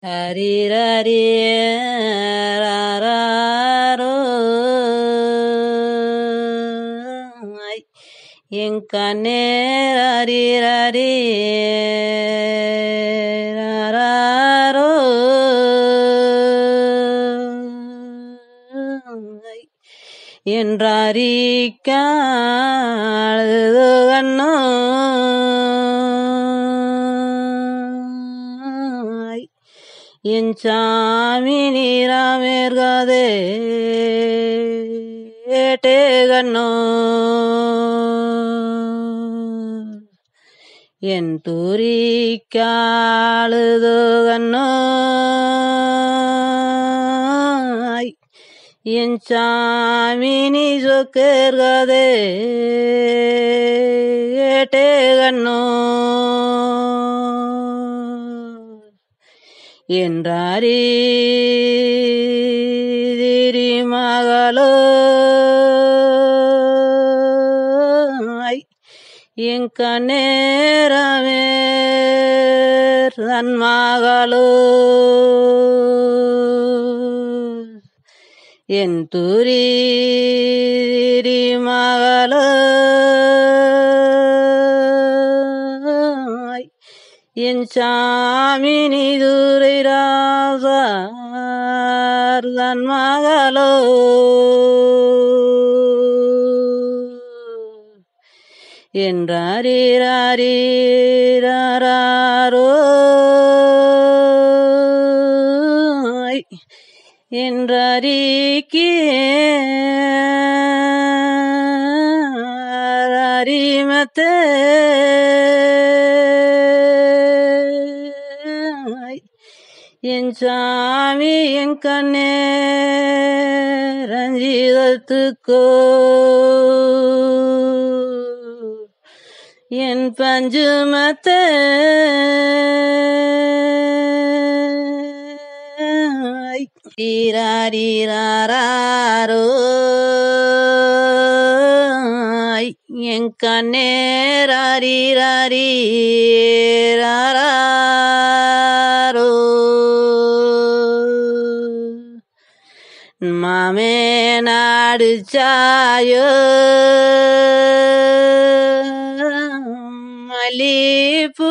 ஹரிரரி ராரோ என் கண்ணேர் ஹரிரரி ராரோ என்றாரிக்காழுது கண்ணோ என் சாமி நீராமேர்காதே ஏட்டே கண்ணோ என் தூரிக்காழுது கண்ணோ என் சாமி நீ சொக்கேர்காதே ஏட்டே கண்ணோ என்றாரி மகளோ என் கண்ணேரமே தன் மகளோ என் தூரி மகளோ என் சாமி நீதுரை ராசார் தன் மகளோ என்றாரோ என்றறிக்கே அறிமத்தே என் சாமி என் கண்ணே ரஞ்சிதத்துக்கோ என் பஞ்சுமத்தே ீராரோ என் கண்ணேராரி ராரோ மாமே நாடு சாயோ மல்லிப்பூ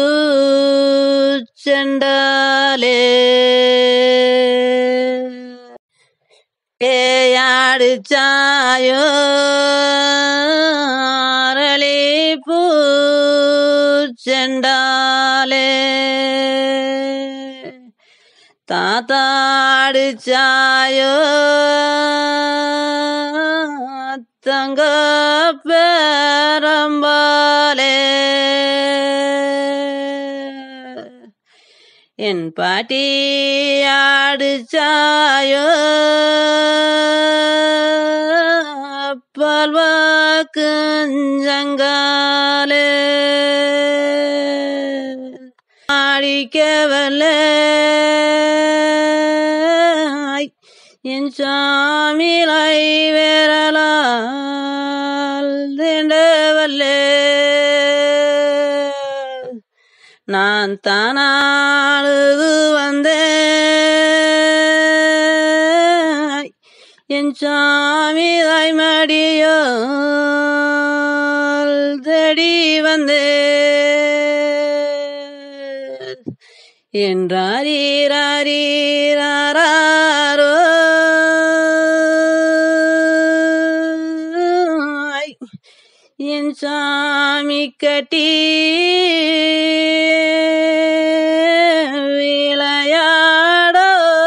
செண்டாலே ஏயாடு சாயோ அரளிப்பூ செண்டாலே தாத்தாடு சாயோ தங்க பேரம்பாலே என் பாட்டி ஆடு சாயோ பல்வாக்குஞ்சங்காலே ஆடிக்கவல்ல என் சாமிலை வேரலால் திண்டவல்லே நான் தானாழுது வந்தேன் என் சாமி தாய்மடியோ தேடி வந்தே என்றாரீராரோ என் சாமி கட்டி விளையாடோ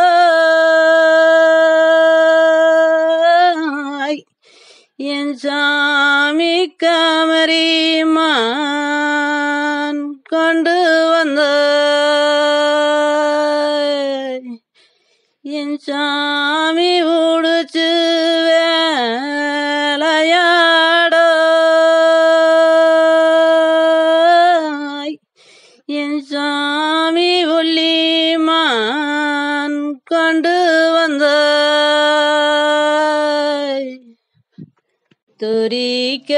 என் சாமி கமரிமான் கொண்டு வந்த என் சாமி உடுச்சு வேலையாடோ என் சாமி ஒல்லிமான் கொண்டு வந்த துரிக்க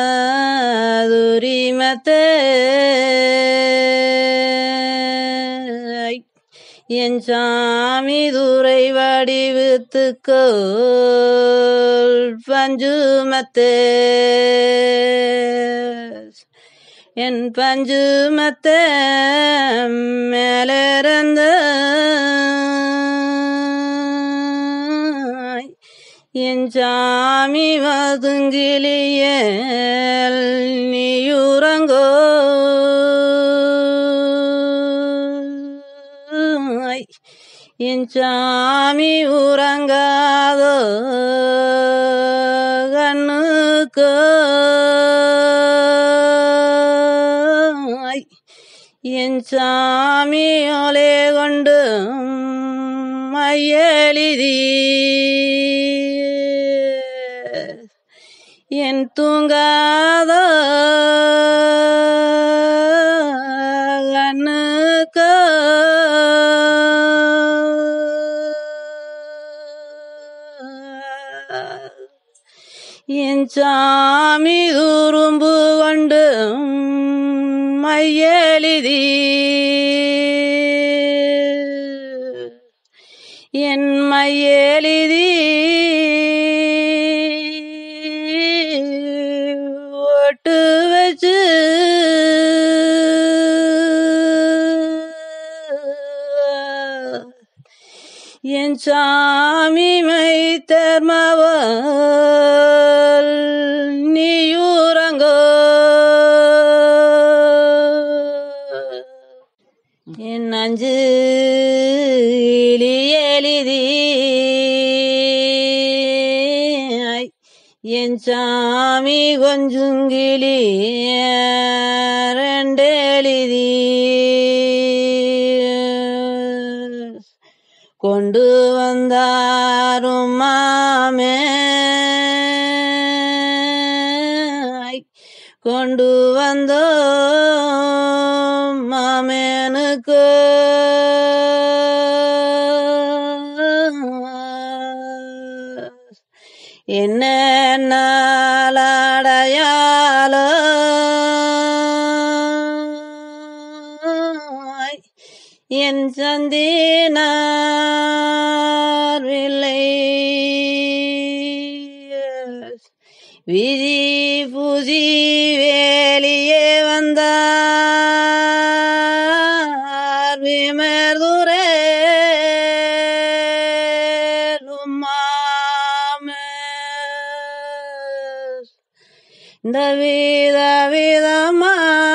துரிமத்தே என் சாமி துரை வடிவுத்துக்கோள் பஞ்சுமத்தே என் பஞ்சுமத்த மேலிருந்த என் சாமி வதுங்கிலிய நீயுறங்கோ என் சாமி உறங்காதோ கண்ணுக்கோ என் சாமி ஒலே கொண்டு மையெழுதி என் தூங்காத கண்ணுக்கு என் சாமி உரும்பு கொண்டு மையெழுதி என் மையெழுதி ஒட்டு வச்சு என் சாமி மை தர்மவல் நீயூரங்கோ என் அஞ்சு எழுதி என் சாமி கொஞ்சுங்கிளி ரெண்டெழுதி கொண்டு வந்தாரும் மாமே கொண்டு வந்தோ மாமேனுக்கு என்ன நாளடையாளோ என் சந்தினார் இல்லை விதி புதி வேலியே வந்தார் விமர்துரே இந்த வித விதமா